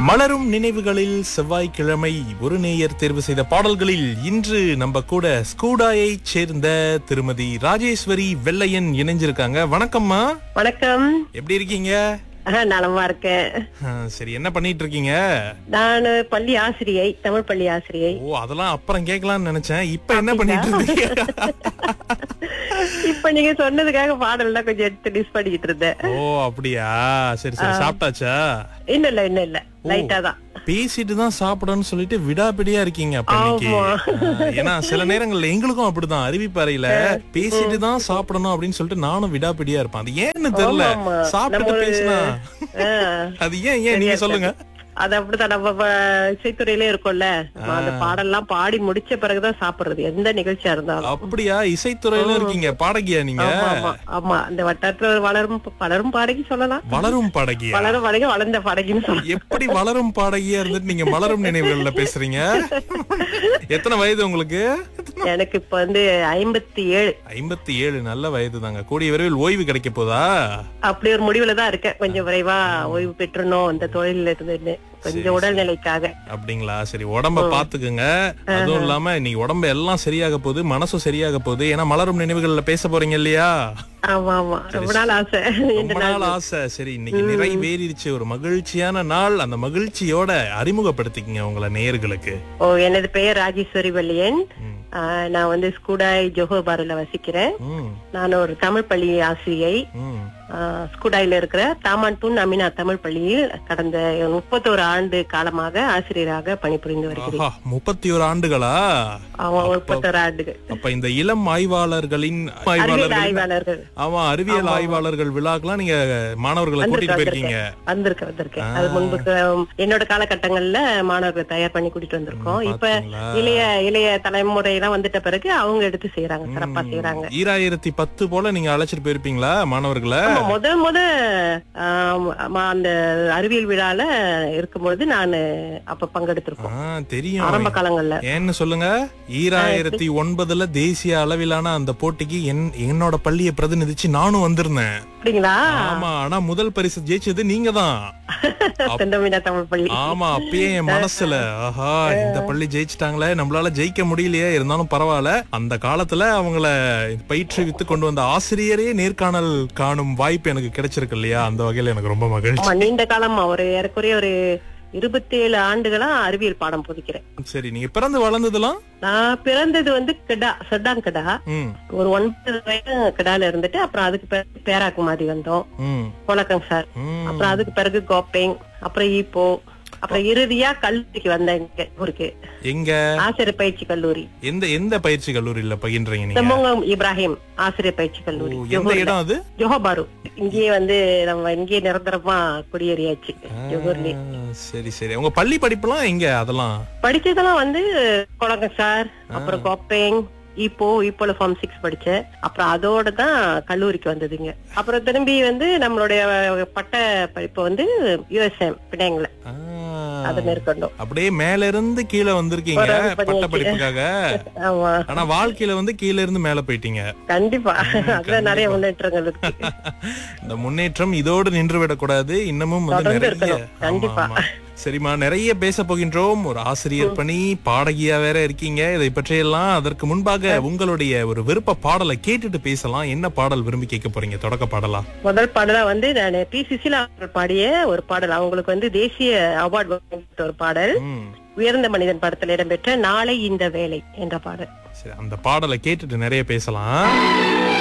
மலரும் நினைவுகளில் செவ்வாய்க்கிழமை ஒரு நேயர் தேர்வு செய்த பாடல்களில் இன்று நம்ம கூட ஸ்கூடாயை சேர்ந்த திருமதி ராஜேஸ்வரி வெள்ளையன் இணைஞ்சிருக்காங்க வணக்கம்மா வணக்கம் எப்படி இருக்கீங்க ஆஹ், நலமா இருக்கேன் ஆ, சரி என்ன பண்ணிட்டு இருக்கீங்க நான் பள்ளி ஆசிரியை தமிழ் பள்ளி ஆசிரியை ஓ அதெல்லாம் அப்புறம் கேட்கலாம்னு நினைச்சேன் இப்ப என்ன பண்ணிட்டு இருக்கீங்க இப்ப நீங்க சொன்னதுக்காக பாடல்லாம் கொஞ்சம் எடுத்து டிஸ் பண்ணிக்கிட்டு இருந்தேன் ஓ அப்படியா சரி சரி சாப்பிட்டாச்சா இன்னும் இல்ல இன்னும் இல்ல லைட்டா தான் பேசிட்டு தான் சாப்பிடணும்னு சொல்லிட்டு விடாபிடியா இருக்கீங்க அப்ப இன்னைக்கு ஆமா. ஆ, ஏன்னா சில நேரங்கள்ல எங்களுக்கும் அப்படிதான் அறிவிப்பறையில பேசிட்டு தான் சாப்பிடணும் அப்படின்னு சொல்லிட்டு நானும் விடாபிடியா இருப்பேன் அது ஏன்னு தெரியல ஆமா, ஆமா. சாப்பிட்டுட்டு நம்ம ஒரு- பேசினா ஆஹ், அது ஏன் ஏன் நீங்க சொல்லுங்க அது அப்படிதான் நம்ம ப- இசைத்துறையில இருக்கோம்ல நம்ம அந்த பாடல்லாம் பாடி முடிச்ச பிறகுதான் சாப்பிடுறது எந்த நிகழ்ச்சியா இருந்தாலும் அப்படியா இசைத்துறையில இருக்கீங்க பாடகியா நீங்க ஆமா ஆமா ஆமா இந்த வட்டாரத்துல ஒரு வளரும் வளரும் பாடகி சொல்லலாம் வளரும் பாடகியா வளரும் பாடகி வளர்ந்த பாடகின்னு சொல்லலாம் எப்படி வளரும் பாடகியா இருந்துட்டு நீங்க மலரும் நினைவுகள்ல பேசுறீங்க எத்தனை வயது உங்களுக்கு எனக்கு இப்ப வந்து ஐம்பத்தி ஏழு ஐம்பத்தி ஏழு நல்ல வயது தாங்க கூடிய விரைவில் ஓய்வு கிடைக்க போதா அப்படி ஒரு முடிவுல தான் இருக்கேன் கொஞ்சம் விரைவா ஓய்வு பெற்றணும் இந்த தொழில இருந்துன்னு கொஞ்சம் உடல்நிலைக்காக அப்படிங்களா சரி உடம்ப பாத்துக்குங்க அதுவும் இல்லாம இன்னைக்கு உடம்பு எல்லாம் சரியாக போகுது மனசும் சரியாக போகுது ஏன்னா மலரும் நினைவுகள்ல பேச போறீங்க இல்லையா ஆமா ஆமா ரொம்ப நாள் ஆசை இந்த ரொம்ப நாள் ஆசை சரி இன்னைக்கு நிறைவேறிடுச்சு ஒரு மகிழ்ச்சியான நாள் அந்த மகிழ்ச்சியோட அறிமுகப்படுத்திக்கங்க உங்களை நேயர்களுக்கு ஓ எனது பெயர் ராஜேஸ்வரி வள்ளியன் ம். ஆஹ், நான் வந்து ஸ்கூடாய் ஜோஹோபாரில வசிக்கிறேன் ம், நான் ஒரு தமிழ் பள்ளி ஆசிரியை ம். ஆஹ், ஸ்கூடாயில இருக்கிற தாமான்தூன் அமினா தமிழ் பள்ளியில் கடந்த முப்பத்தோரு ஆண்டு காலமாக ஆசிரியராக பணிபுரிந்து வருகிறேன் ஆஹா முப்பத்தி ஒரு ஆண்டுகளா அவன் முப்பத்தோரு ஆண்டுகள் அப்ப இந்த இளம் ஆய்வாளர்களின் அறிவியல் ஆய்வாளர்களின் ஆய்வாளர்கள் ஆமா அறிவியல் ஆய்வாளர்கள் விழாக்கெல்லாம் நீங்க மாணவர்களை கூட்டிட்டு போயிருக்கீங்க வந்திருக்கேன் வந்திருக்கேன் அது முன்பு என்னோட காலகட்டங்கள்ல மாணவர்களை தயார் பண்ணி கூட்டிட்டு வந்திருக்கோம் இப்ப பாத்தீங்களா? இளைய இளைய தலைமுறை எல்லாம் வந்துட்ட பிறகு அவங்க எடுத்து செய்யறாங்க சிறப்பா செய்யறாங்க ஈராயிரத்தி பத்து போல நீங்க அழைச்சிட்டு போயிருப்பீங்களா மாணவர்களை முத முத ஆம், ஆமா, அந்த அறிவியல் விழால இருக்கும்பொழுது நான் அப்ப பங்கெடுத்திருக்கோம் ஆ, தெரியும் ஆரம்ப காலங்கள்ல ஏன்னு சொல்லுங்க ஈராயிரத்தி ஒன்பதுல தேசிய அளவிலான அந்த போட்டிக்கு என் என்னோட பள்ளியை பிரதிநிதிச்சு நானும் வந்திருந்தேன் அப்படிங்களா ஆமா ஆனா முதல் பரிசு ஜெயிச்சது நீங்க தான் செந்தமிழா தமிழ் பள்ளி ஆமா அப்பயே என் மனசுல ஆஹா இந்த பள்ளி ஜெயிச்சிட்டாங்களே நம்மளால ஜெயிக்க முடியலையே இருந்தாலும் பரவாயில்ல அந்த காலத்துல அவங்கள பயிற்றுவித்து கொண்டு வந்த ஆசிரியரே நேர்காணல் காணும் வாய்ப்பு எனக்கு கிடைச்சிருக்கு இல்லையா அந்த வகையில எனக்கு ரொம்ப மகிழ்ச்சி ஆமா நீண்ட காலமா ஒரு ஏறக்குறைய ஒரு இருபத்தி ஏழு ஆண்டுகளா அறிவியல் பாடம் போதிக்கிறேன் சரி நீங்க பிறந்து வளர்ந்ததெல்லாம் நான் பிறந்தது வந்து கிடா சொட்டான் கிடா ம் ஒரு ஒன்பது வயது கிடால இருந்துட்டு அப்புறம் அதுக்கு பிறகு பேராக்கு மாதிரி வந்தோம் ம் கோலக்கம் சார் ம் அப்புறம் அதுக்கு பிறகு கோப்பேங் அப்புறம் ஈப்போ அப்புறம் இறுதியா கல்லூரிக்கு வந்தேன் இங்க ஊருக்கு எங்க ஆசிரியர் பயிற்சி கல்லூரி எந்த எந்த பயிற்சி கல்லூரியில பயின்றீங்க நீங்க செம்மங்கம் இப்ராஹிம் ஆசிரியர் பயிற்சி ஓ, கல்லூரி எந்த இடம் அது ஜோஹபாரு இங்கேயே வந்து நம்ம இங்கேயே நிரந்தரமா குடியேறியாச்சு ஜோகூர்லயே ஆ, சரி சரி உங்க பள்ளி படிப்புலாம் எங்க அதெல்லாம் படிச்சதெல்லாம் வந்து கொலக்கம் சார் அப்புறம் கோப்பேங் இப்போ இப்போல ஃபார்ம் சிக்ஸ் படிச்சேன் அப்புறம் அதோட தான் கல்லூரிக்கு வந்ததுங்க அப்புறம் திரும்பி வந்து நம்மளுடைய பட்ட படிப்பு வந்து யூஎஸ்எம் பிள்ளைங்கள ஆ, அதை மேற்கொண்டோம் அப்படியே மேல இருந்து கீழே வந்திருக்கீங்க ஒரு அது பட்ட பண்ணியாச்சு. படிப்புக்காக ஆமா ஆனா வாழ்க்கையில வந்து கீழ இருந்து மேல போயிட்டீங்க கண்டிப்பா அதுல நிறைய முன்னேற்றங்கள் இருக்கு இந்த முன்னேற்றம் இதோடு நின்று விடக்கூடாது இன்னமும் வந்து தொடர்ந்து நிறைய இருக்கணும். ஆமா, கண்டிப்பா. ஆமா. சரிம்மா நிறைய பேச போகின்றோம் ஒரு ஆசிரியர் பணி பாடகியா வேற இருக்கீங்க இதை பற்றியெல்லாம் அதற்கு முன்பாக உங்களுடைய ஒரு விருப்ப பாடலை கேட்டுட்டு பேசலாம் என்ன பாடல் விரும்பி கேட்க போறீங்க தொடக்க பாடலா முதல் பாடலா வந்து நான் பி சுசிலா அவர்கள் பாடிய ஒரு பாடல் அவங்களுக்கு வந்து தேசிய அவார்டு ஒரு பாடல் ம் உயர்ந்த மனிதன் படத்தில் இடம்பெற்ற நாளை இந்த வேலை என்ற பாடல் சரி அந்த பாடலை கேட்டுட்டு நிறைய பேசலாம்